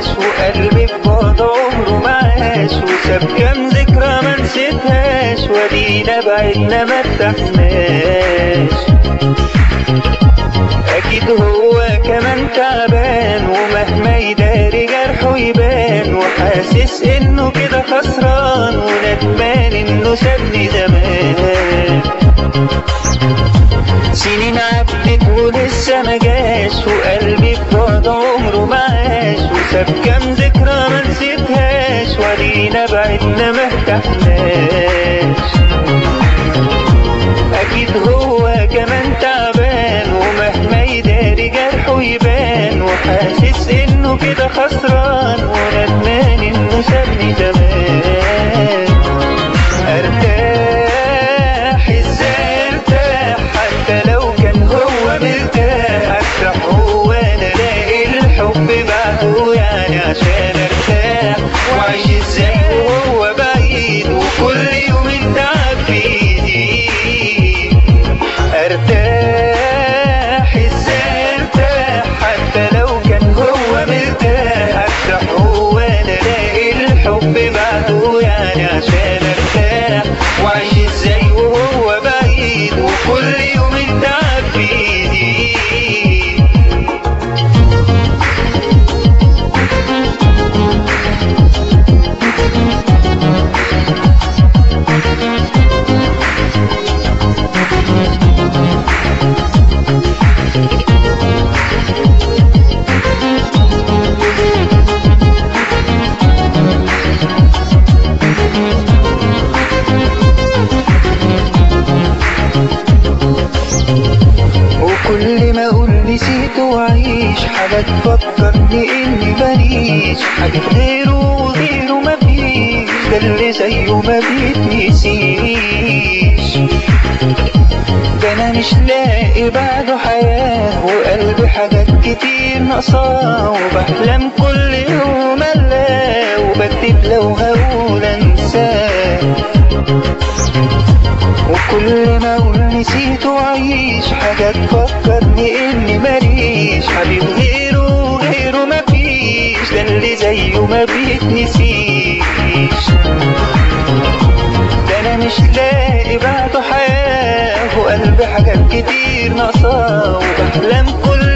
وقلبي في بعد عمره ما عاش وساب كام ذكرى ما نسيتهاش ودينا بعدنا ما ارتحناش اكيد هو كمان تعبان ومهما يداري جرحه يبان وحاسس انه كده خسران وندمان انه سابني زمان سنين عدت ولسه ما جاش وقلبي في بعد عمره ما عاش وساب كام ذكرى ما نسيتهاش ودينا بعدنا ما ارتحناش اكيد هو كمان تعبان ومهما يداري جرحه يبان وحاسس انه كده خسران وندمان انه سابني زمان ارتاح ازاي ارتاح حتى لو كان هو مرتاح افرح هو انا الاقي الحب بعده يعني عشان ارتاح واعيش ازاي وهو بعيد وكل يوم التعب بيزيد ارتاح ازاي ارتاح حتى لو كان هو مرتاح افرح هو انا الاقي الحب بعده يعني عشان ارتاح واعيش ازاي وهو بعيد وكل يوم التعب بيزيد وكل ما اقول نسيت واعيش حاجة تفكرني اني ماليش حاجة غيره وغيره مفيش ده اللي زيه ما بيتنسيش ده انا مش لاقي بعده حياة وقلبي حاجات كتير ناقصاه وبحلم كل يوم الاقي وبكتب لو هقول انساه وكل ما اقول نسيت واعيش حاجة تفكرني اني ماليش حبيب غيره غيره مفيش ده اللي زيه ما بيتنسيش ده انا مش لاقي بعده حياة وقلبي حاجات كتير ناقصاه وبحلم كل